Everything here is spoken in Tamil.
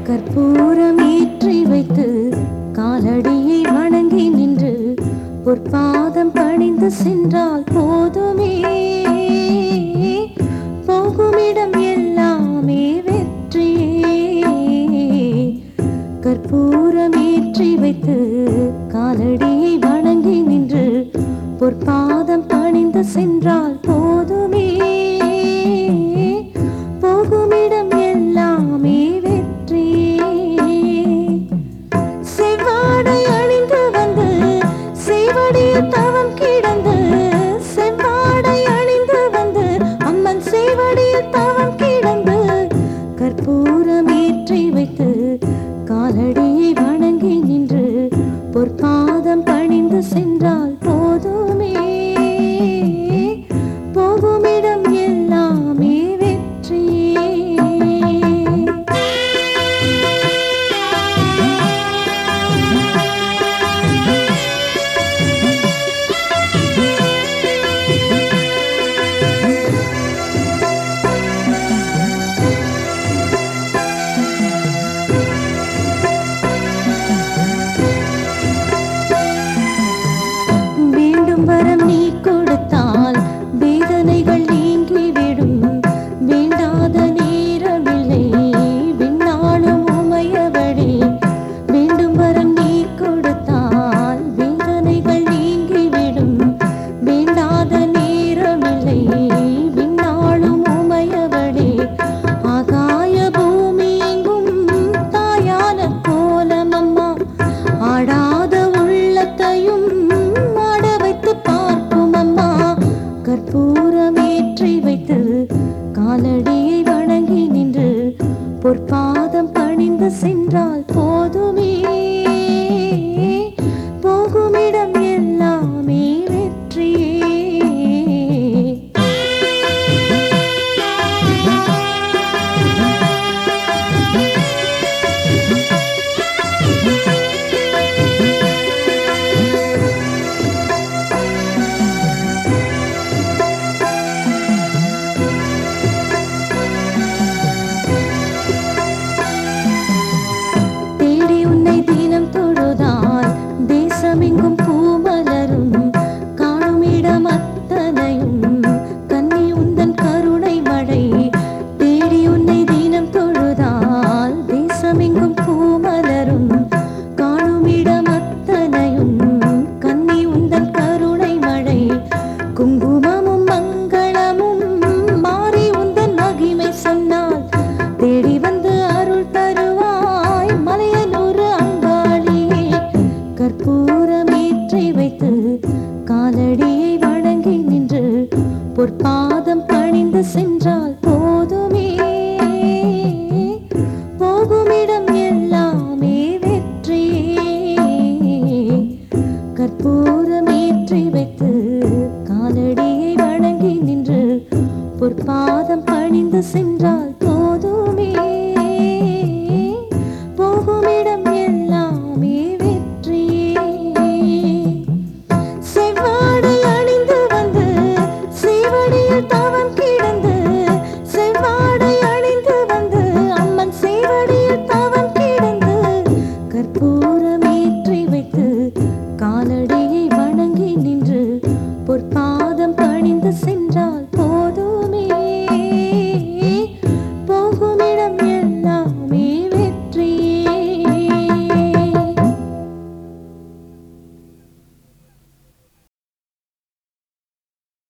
கற்பூரம் ஏற்றி வைத்து காலடியை வணங்கி நின்று பொற்பாதம் பணிந்து சென்றால் போதுமே போகுமிடம் எல்லாமே வெற்றியே கற்பூரம் ஏற்றி வைத்து காலடியை வணங்கி நின்று பொற்பாதம் பணிந்து சென்றால் போதுமே போகுமிடம் எல்லாமே வெற்றியே செவ்வாடை அணிந்து வந்து சேவடியில் தவம் கிடந்து செவ்வாடை அணிந்து வந்து அம்மன் சேவடியில் தவம் கிடந்து கற்பூரம் ஏற்றி வைத்து காலடியை வணங்கி நின்று பொற்பாதம் பணிந்து சென்றால் போதுமே போகுமிடம் எல்லாமே வெற்றியே வேண்டும் வரம் நீ கொடுத்தால் வேதனைகள் நீங்கிவிடும் வேண்டாத நேரமில்லை விண்ணாளும் உமையவழி வேண்டும் வரம் நீ கொடுத்தால் வேதனைகள் நீங்கிவிடும் வேண்டாத நேரமில்லை விண்ணாளும் உமையவழி ஆகாய பூமி எங்கும் தாயான கோலமம்மா ஆடாத உள்ளத்தையும் ஆட வைத்து பார்க்கும் அம்மா கற்பூரம் ஏற்றி வைத்து காலடியை வணங்கி நின்று பொற்பாதம் பணிந்து சென்றால் போதுமே போகுமிடம் எல்லாமே வெற்றியே தேடி உன்னை தினம் தொழுதால் தேசமெங்கும் பூமலரும் காணும் இடம் அத்தனையும் கன்னி உந்தன் கருணை மழை தேடி உன்னை தினம் தொழுதால் தேசமெங்கும் பூமலரும் காணும் இடம் அத்தனையும் கன்னி உந்தன் கருணை மழை குங்குமமும் மங்களமும் மாறி உந்தன் மகிமை சொன்னால் தேடி வந்து அருள் தருவாய் மலையனூர் அங்காளியே கற்பூரம் ஏற்றி வைத்து காலடியை வணங்கி நின்று பொற்பாதம் பணிந்து சென்றால் போதுமே போகுமிடம் எல்லாமே வெற்றியே கற்பூரம் ஏற்றி வைத்து காலடியை வணங்கி நின்று பொற்பாதம் பணிந்து சென்றால் போதுமே போகுமிடம் எல்லாமே வெற்றியே செவ்வாடை அணிந்து வந்து சேவடியில் தவம் கிடந்து செவ்வாடை அணிந்து வந்து அம்மன் சேவடியில் தவம் கிடந்து கற்பூரம் ஏற்றி